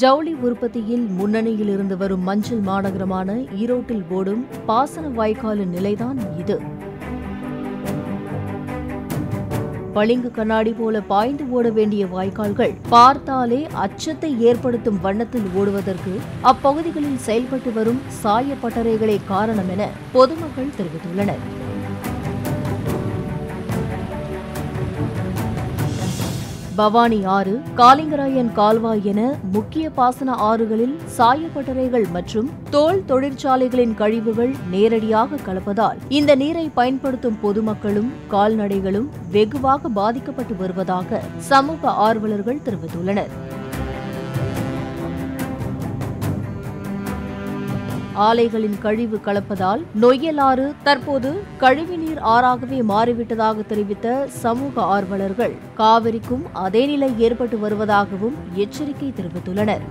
ஜவுளி உற்பத்தியில் முன்னணியில் இருந்து வரும் மஞ்சள் மாநகரமான ஈரோட்டில் ஓடும் பாசன வாய்க்காலின் நிலைதான் இது பளிங்கு கண்ணாடி போல பாய்ந்து ஓட வேண்டிய வாய்க்கால்கள் பார்த்தாலே அச்சத்தை ஏற்படுத்தும் வண்ணத்தில் ஓடுவதற்கு அப்பகுதிகளில் செயல்பட்டு வரும் சாய பட்டறைகளே காரணம் என பொதுமக்கள் தெரிவித்துள்ளனர் பவானி ஆறு காலிங்கராயன் கால்வாய் என முக்கிய பாசன ஆறுகளில் சாயப்பட்டறைகள் மற்றும் தோல் தொழிற்சாலைகளின் கழிவுகள் நேரடியாக கலப்பதால் இந்த நீரை பயன்படுத்தும் பொதுமக்களும் கால்நடைகளும் வெகுவாக பாதிக்கப்பட்டு வருவதாக சமூக ஆர்வலர்கள் தெரிவித்துள்ளனர் ஆலைகளின் கழிவு கலப்பதால் நொய்யலாறு தற்போது கழிவுநீர் ஆறாகவே மாறிவிட்டதாக தெரிவித்த சமூக ஆர்வலர்கள் காவிரிக்கும் அதே நிலை ஏற்பட்டு வருவதாகவும் எச்சரிக்கை தெரிவித்துள்ளனர்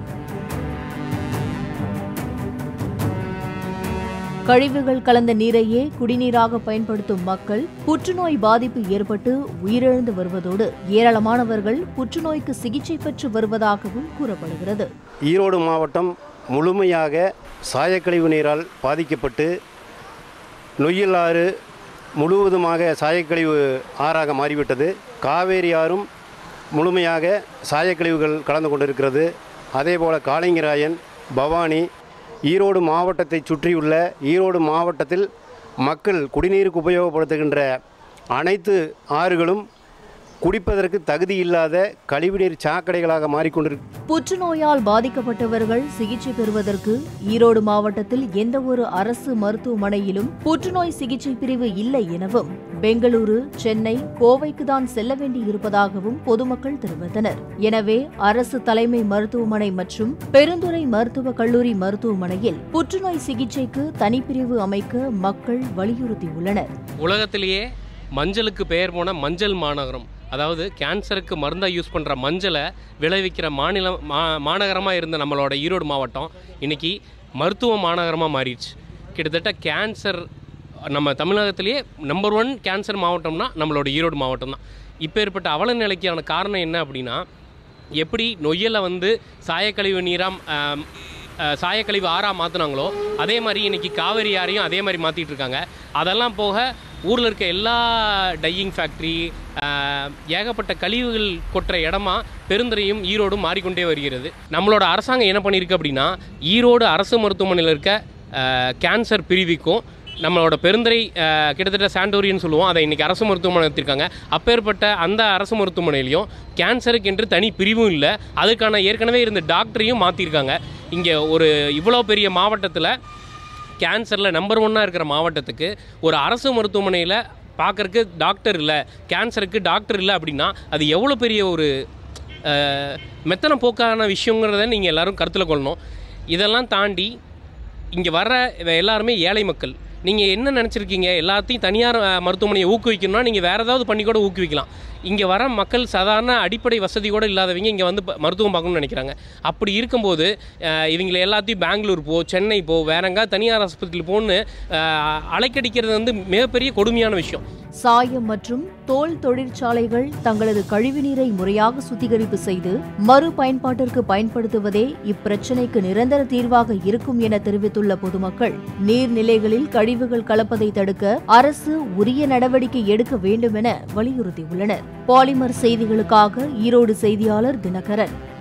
கழிவுகள் கலந்த நீரையே குடிநீராக பயன்படுத்தும் மக்கள் புற்றுநோய் பாதிப்பு ஏற்பட்டு உயிரிழந்து வருவதோடு ஏராளமானவர்கள் புற்றுநோய்க்கு சிகிச்சை பெற்று வருவதாகவும் கூறப்படுகிறது ஈரோடு மாவட்டம் முழுமையாக சாயக்கழிவு நீரால் பாதிக்கப்பட்டு நொய்யல் ஆறு முழுவதுமாக சாயக்கழிவு ஆறாக மாறிவிட்டது காவேரி ஆறும் முழுமையாக சாயக்கழிவுகள் கலந்து கொண்டிருக்கிறது அதேபோல் காளிங்கராயன் பவானி ஈரோடு மாவட்டத்தை சுற்றியுள்ள ஈரோடு மாவட்டத்தில் மக்கள் குடிநீருக்கு உபயோகப்படுத்துகின்ற அனைத்து ஆறுகளும் குடிப்பதற்கு தகுதி இல்லாத கழிவுநீர் சாக்கடைகளாக மாறிக்கொண்டிருக்கு புற்றுநோயால் பாதிக்கப்பட்டவர்கள் சிகிச்சை பெறுவதற்கு ஈரோடு மாவட்டத்தில் எந்த ஒரு அரசு மருத்துவமனையிலும் புற்றுநோய் சிகிச்சை பிரிவு இல்லை எனவும் பெங்களூரு சென்னை கோவைக்கு தான் செல்ல வேண்டியிருப்பதாகவும் பொதுமக்கள் தெரிவித்தனர் எனவே அரசு தலைமை மருத்துவமனை மற்றும் பெருந்துறை மருத்துவக் கல்லூரி மருத்துவமனையில் புற்றுநோய் சிகிச்சைக்கு தனிப்பிரிவு அமைக்க மக்கள் வலியுறுத்தியுள்ளனர் உலகத்திலேயே மஞ்சளுக்கு பெயர் போன மஞ்சள் மாநகரம் அதாவது கேன்சருக்கு மருந்தாக யூஸ் பண்ணுற மஞ்சளை விளைவிக்கிற மாநிலம் மா மாநகரமாக இருந்த நம்மளோட ஈரோடு மாவட்டம் இன்றைக்கி மருத்துவ மாநகரமாக மாறிடுச்சு கிட்டத்தட்ட கேன்சர் நம்ம தமிழகத்திலேயே நம்பர் ஒன் கேன்சர் மாவட்டம்னா நம்மளோட ஈரோடு மாவட்டம் தான் இப்போ ஏற்பட்ட அவல நிலைக்கான காரணம் என்ன அப்படின்னா எப்படி நொய்யலை வந்து சாயக்கழிவு நீராக சாயக்கழிவு ஆறாக மாற்றினாங்களோ அதே மாதிரி இன்றைக்கி காவேரி ஆறையும் அதே மாதிரி மாற்றிட்டு இருக்காங்க அதெல்லாம் போக ஊரில் இருக்க எல்லா டையிங் ஃபேக்ட்ரி ஏகப்பட்ட கழிவுகள் கொட்டுற இடமா பெருந்துறையும் ஈரோடும் மாறிக்கொண்டே வருகிறது நம்மளோட அரசாங்கம் என்ன பண்ணியிருக்கு அப்படின்னா ஈரோடு அரசு மருத்துவமனையில் இருக்க அஹ், கேன்சர் பிரிவுக்கும் நம்மளோட பெருந்துறை அஹ், கிட்டத்தட்ட சாண்டோரின்னு சொல்லுவோம் அதை இன்றைக்கி அரசு மருத்துவமனை எடுத்திருக்காங்க அப்பேற்பட்ட அந்த அரசு மருத்துவமனையிலையும் கேன்சருக்கு என்று தனி பிரிவும் இல்லை அதுக்கான ஏற்கனவே இருந்த டாக்டரையும் மாற்றிருக்காங்க இங்கே ஒரு இவ்வளோ பெரிய மாவட்டத்தில் கேன்சரில் நம்பர் ஒன்னாக இருக்கிற மாவட்டத்துக்கு ஒரு அரசு மருத்துவமனையில் பார்க்கறக்கு டாக்டர் இல்லை கேன்சருக்கு டாக்டர் இல்லை அப்படின்னா அது எவ்வளோ பெரிய ஒரு அஹ், மெத்தன போக்கான விஷயங்கிறத நீங்கள் எல்லாரும் கருத்தில் கொள்ளணும் இதெல்லாம் தாண்டி இங்கே வர்ற இவ எல்லாருமே ஏழை மக்கள் நீங்கள் என்ன நினச்சிருக்கீங்க எல்லாத்தையும் தனியார் அஹ், மருத்துவமனையை ஊக்குவிக்கணும்னா நீங்கள் வேறு ஏதாவது பண்ணி கூட ஊக்குவிக்கலாம் இங்கே வர மக்கள் சாதாரண அடிப்படை வசதி கூட இல்லாதவங்க இங்கே வந்து ப- மருத்துவம் பார்க்கணும்னு நினைக்கிறாங்க அப்படி இருக்கும்போது அஹ், இவங்களை எல்லாத்தையும் பெங்களூர் போ சென்னை போ வேற எங்கேயாவது தனியார் ஆஸ்பத்திரி போன்னு அஹ், அலைக்கடிக்கிறது வந்து மிகப்பெரிய கொடுமையான விஷயம் சாயம் மற்றும் தோல் தொழிற்சாலைகள் தங்களது கழிவுநீரை முறையாக சுத்திகரிப்பு செய்து மறு பயன்பாட்டிற்கு பயன்படுத்துவதே இப்பிரச்சினைக்கு நிரந்தர தீர்வாக இருக்கும் என தெரிவித்துள்ள பொதுமக்கள் நீர்நிலைகளில் கழிவுகள் கலப்பதை தடுக்க அரசு உரிய நடவடிக்கை எடுக்க வேண்டும் என வலியுறுத்தியுள்ளனர் பாலிமர் செய்திகளுக்காக ஈரோடு செய்தியாளர் தினகரன்